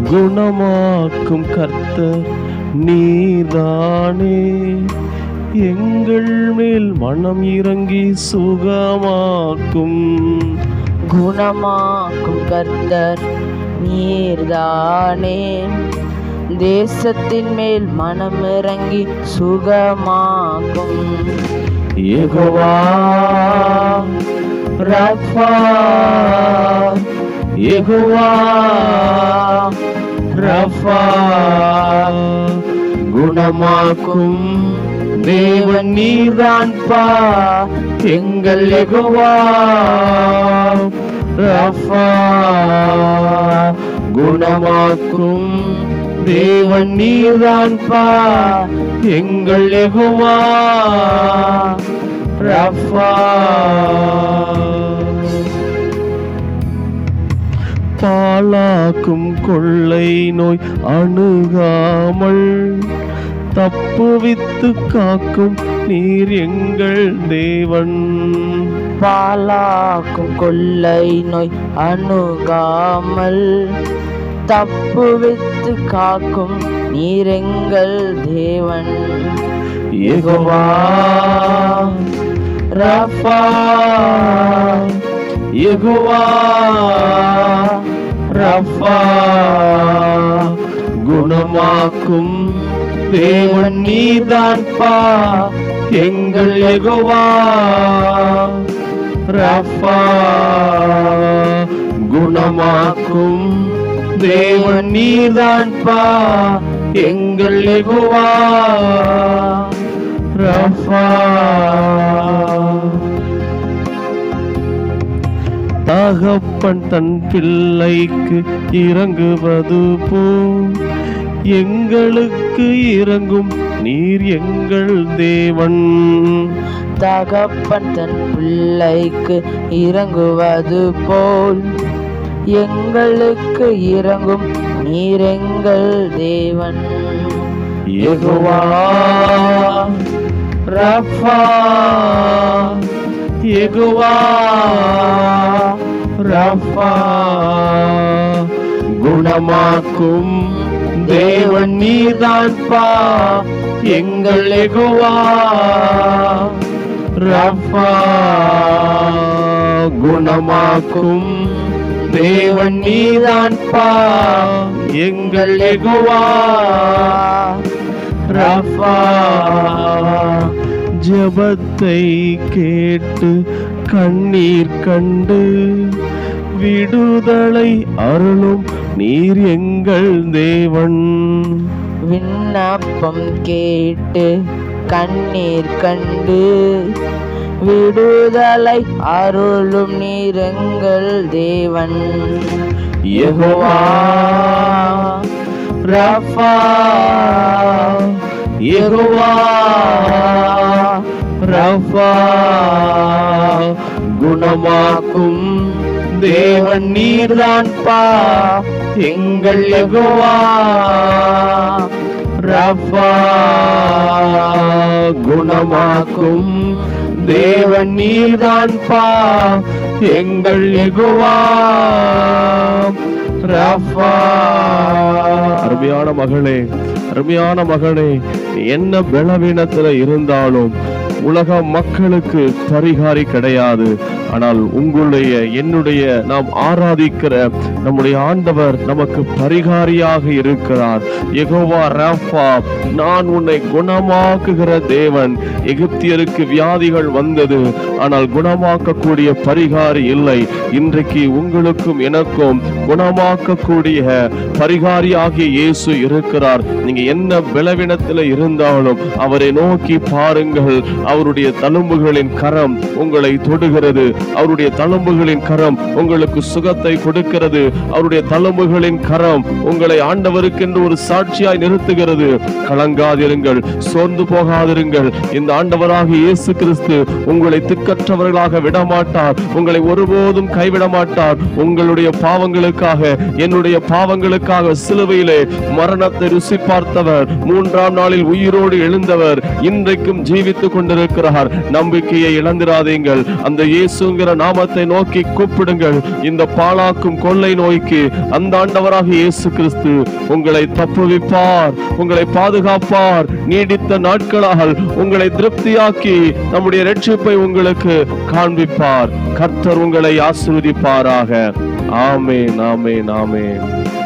குணமாக்கும் கர்த்தர் நீதானே எங்கள் மேல் மனம் இறங்கி சுகமாக்கும் குணமாக்கும் கர்த்தர் நீர்தானே தேசத்தின் மேல் மனம் இறங்கி சுகமாக்கும் யெகோவா ரஃபா யெகோவா ரஃபா குணமாக்கும் தேவன் நீதான் பா எங்கள் யெகோவா ரஃபா குணமாக்கும் தேவன் நீதான் பா எங்கள் யெகோவா ரஃபா பாலாக்கும் கொள்ளை நோய் அணுகாமல் தப்புவித்து காக்கும் நீர் எங்கள் தேவன் பாலாக்கும் கொள்ளை நோய் அணுகாமல் தப்புவித்து காக்கும் நீரெங்கள் தேவன் யெகோவா ரஃபா யெகோவா ரஃபா குணமாக்கும் தேவன் நீதான் பா எங்கள் யெகோவா ரஃபா குணமாக்கும் தேவன் நீதான் பா எங்கள் யெகோவா ரஃபா தகப்பன் தன் பிள்ளைக்கு இறங்குவது போ எங்களுக்கு இறங்கும் நீர் எங்கள் தேவன் தகப்பன் தன் பிள்ளைக்கு இறங்குவது போல் எங்களுக்கு இறங்கும் நீரெங்கள் தேவன் யெகோவா ரஃபா யெகோவா ரஃபா குணமாக்கும் தேவன் நீதான் பா எங்கள் யெகோவா ரஃபா குணமாக்கும் தேவன் நீதான் பா எங்கள் யெகோவா ரஃபா ஜெபத்தை கேட்டு கண்ணீர் கண்டு விடுதலை அருளும் நீர் எங்கள் தேவன் விண்ணப்பம் கேட்டு கண்ணீர் கண்டு விடுதலை அருளும் நீரெங்கள் தேவன் யெகோவா ரஃபா யெகோவா ரஃபா குணமாக்கும் தேவன் நீர்தான் பா எங்கள் யெகோவா ரஃபா குணமாக்கும் தேவன் நீர்தான் பா எங்கள் யெகோவா ரஃபா அருமையான மகளே அருமையான மகனே நீ என்ன பலவீனத்துல இருந்தாலும் உலக மக்களுக்கு பரிகாரி கிடையாது ஆனால் உங்களுடைய என்னுடைய நாம் ஆராதிக்கிற நம்முடைய ஆண்டவர் நமக்கு பரிகாரியாக இருக்கிறார் யெகோவா ராஃபா நான் உன்னை குணமாக்குகிற தேவன் எகிப்தியருக்கு வியாதிகள் வந்தது ஆனால் குணமாக்கக்கூடிய பரிகாரி இல்லை இன்றைக்கு உங்களுக்கும் எனக்கும் குணமாக்கக்கூடிய பரிகாரியாகிய இயேசு இருக்கிறார் நீங்க என்ன பலவீனத்தில் இருந்தாலும் அவரை நோக்கி பாருங்கள் அவருடைய தழும்புகளின் கரம் உங்களை தொடுகிறது அவருடைய தழும்புகளின் கரம் உங்களுக்கு சுகத்தை கொடுக்கிறது அவருடைய தழும்புகளின் கரம் உங்களை ஆண்டவருக்கென்று ஒரு சாட்சியாய் நிறுத்துகிறது கலங்காதிருங்கள் சோர்ந்து போகாதிருங்கள் இந்த ஆண்டவராக இயேசு கிறிஸ்து உங்களை திக்கற்றவர்களாக விடமாட்டார் உங்களை ஒருபோதும் கைவிட மாட்டார் உங்களுடைய பாவங்களுக்காக என்னுடைய பாவங்களுக்காக சிலுவையிலே மரணத்தை ருசி பார்த்தவர் மூன்றாம் நாளில் உயிரோடு எழுந்தவர் இன்றைக்கும் ஜீவித்துக் கொண்டிருக்கிறார் நம்பிக்கையை இழந்திராதீங்கள் அந்த இயேசு இயேசுங்கிற நாமத்தை நோக்கி கூப்பிடுங்கள் இந்த பாழாக்கும் கொள்ளை நோய்க்கு அந்த ஆண்டவராக இயேசு கிறிஸ்து உங்களை தப்புவிப்பார் உங்களை பாதுகாப்பார் நீடித்த நாட்களால் உங்களை திருப்தியாக்கி நம்முடைய ரட்சிப்பை உங்களுக்கு காண்பிப்பார் கர்த்தர் உங்களை ஆசீர்வதிப்பாராக ஆமென் ஆமென் ஆமென்